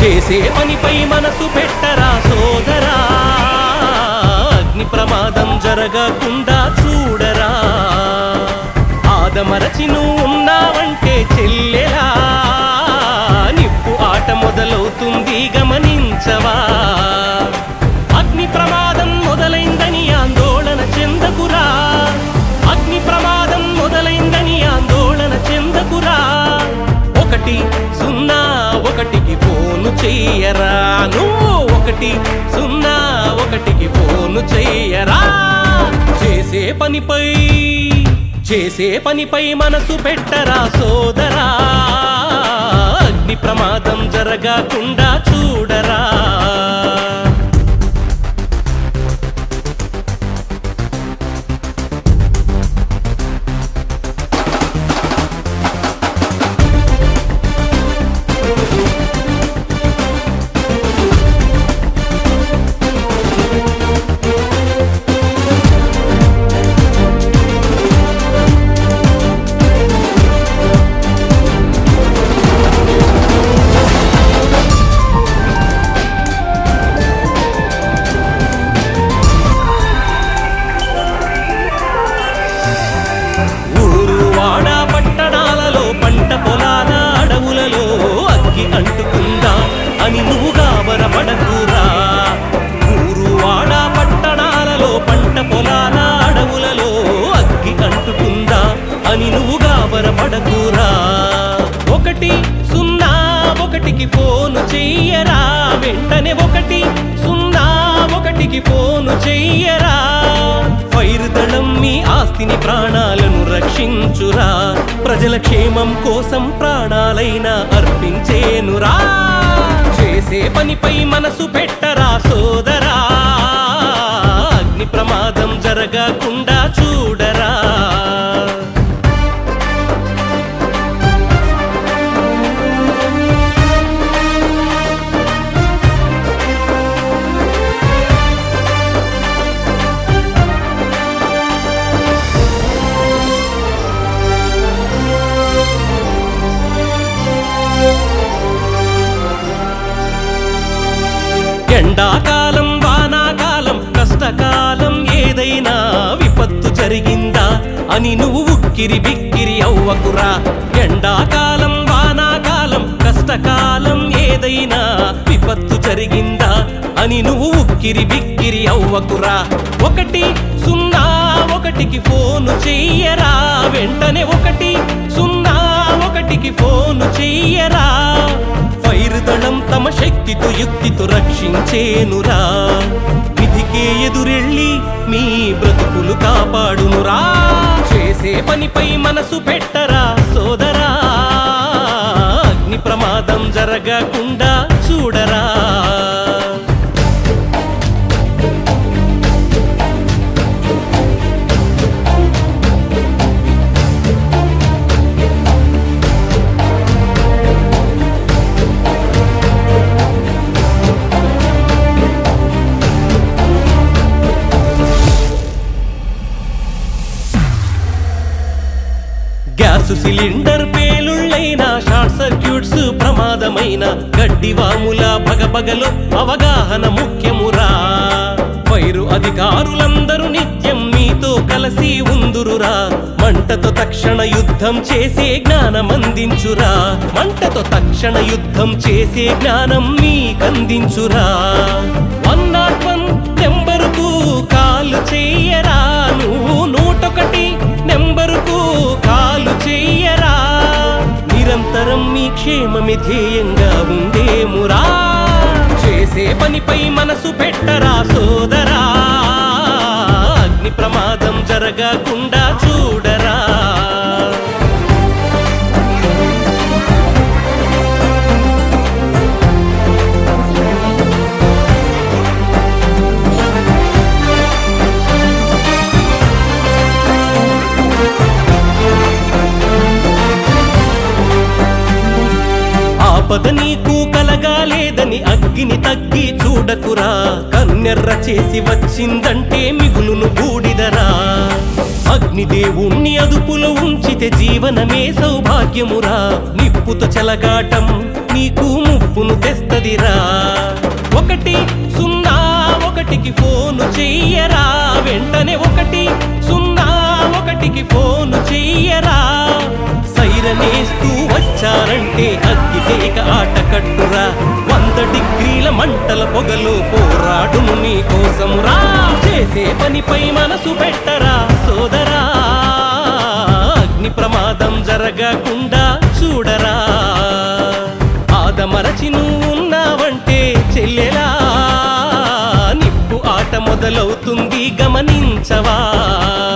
చేసే పనిపై మనసు పెట్టరా సోదరా అగ్ని ప్రమాదం జరగకుండా చూడరా ఆదమరచి నువ్వు ఉన్నావంటే చెల్లెలా నిప్పు ఆట మొదలవుతుంది గమనించవా అగ్ని ప్రమాదం మొదలైందని ఆందోళన చెందకురా అగ్ని ప్రమాదం మొదలైందని ఆందోళన చెందకురా ఒకటి సున్నా ఒకటికి ఫోను చెయ్యరా నువ్వు ఒకటి సున్నా ఒకటికి ఫోను చెయ్యరా చేసే పనిపై చేసే పనిపై మనసు పెట్టరా సోదరా అగ్ని ప్రమాదం జరగకుండా చూడరా ఊరు వాడ పట్టణాలలో పంట పొలాల అడవులలో అగ్గి అంటుకుందా అని నువ్వు గాబరపడకురా ఊరు వాడ పట్టణాలలో పంట పొలాల అడవులలో అగ్గి అంటుకుందా అని నువ్వు గాబరపడకురా ఒకటి సున్నా ఒకటికి ఫోను చెయ్యరా వెంటనే ఒకటి సున్నా ఒకటికి ఫోను చెయ్యరా ఫైర్ దళం మీ ఆస్తిని ప్రాణాలను రక్షించురా ప్రజల క్షేమం కోసం ప్రాణాలైనా అర్పించేనురా చేసే పనిపై మనసు పెట్టరా సోదరా అగ్ని ప్రమాదం జరగకుండా చూడరా ఎండాకాలం వానాకాలం కష్టకాలం ఏదైనా విపత్తు జరిగిందా అని నువ్వు ఉక్కిరి బిక్కిరి అవ్వకురా ఎండాకాలం వానాకాలం కష్టకాలం ఏదైనా విపత్తు జరిగిందా అని నువ్వు ఉక్కిరి బిక్కిరి అవ్వకురా ఒకటి సున్నా ఒకటికి ఫోను చెయ్యరా వెంటనే ఒకటి సున్నా ఒకటికి ఫోను చెయ్యరా ఫైర్ దళం తమ శక్తితో యుక్తితో రక్షించేనురా విధికే ఎదురెళ్ళి మీ బ్రతుకులు కాపాడునురా చేసే పనిపై మనసు పెట్టరా సోదరా అగ్ని ప్రమాదం జరగకుండా చూడరా గ్యాస్ సిలిండర్ పేలుళ్ళైన షార్ట్ సర్క్యూట్స్ ప్రమాదమైన గడ్డి వాముల బగబగలో అవగాహన ముఖ్యమురా వైరు అధికారులందరూ నిత్యం మీతో కలిసి ఉందురురా మంటతో తక్షణ యుద్ధం చేసే జ్ఞానం అందించురా మంటతో తక్షణ యుద్ధం చేసే జ్ఞానం మీకందించురా వన్ నాట్ వన్ నెంబరుకు కాలు చెయ్యరా నువ్వు నూటొకటి నెంబరుకు కాలు చెయ్యరా నిరంతరం మీ క్షేమమే ధ్యేయంగా ఉండేమురా చేసే పనిపై మనసు పెట్టరా సోదరా అగ్ని ప్రమాదం జరగకుండా చూడరా ఆపద నీకు కలగాలేదని అగ్గిని తగ్గి చూడకురా కన్నెర్ర చేసి వచ్చిందంటే మిగులును బూడిదరా అగ్నిదేవుణ్ణి అదుపులో ఉంచితే జీవనమే సౌభాగ్యమురా నిప్పుతో చెలగాటం నీకు ముప్పును తెస్తది చేసిందిరా ఒకటి సున్నా ఒకటికి ఫోను చెయ్యరా వెంటనే ఒకటి సున్నా ఒకటికి ఫోను చెయ్యరా సైరనేస్తూ వచ్చారంటే అగ్గికేక ఆట కట్టురా వంద డిగ్రీల మంటల పొగలు పోరాడును నీ కోసమురా చేసే పనిపై మనసు పెట్టరా సోదరా అగ్ని ప్రమాదం జరగకుండా చూడరా ఆదమరచి నువ్వు ఉన్నావంటే చెల్లెలా నిప్పు ఆట మొదలవుతుంది గమనించవా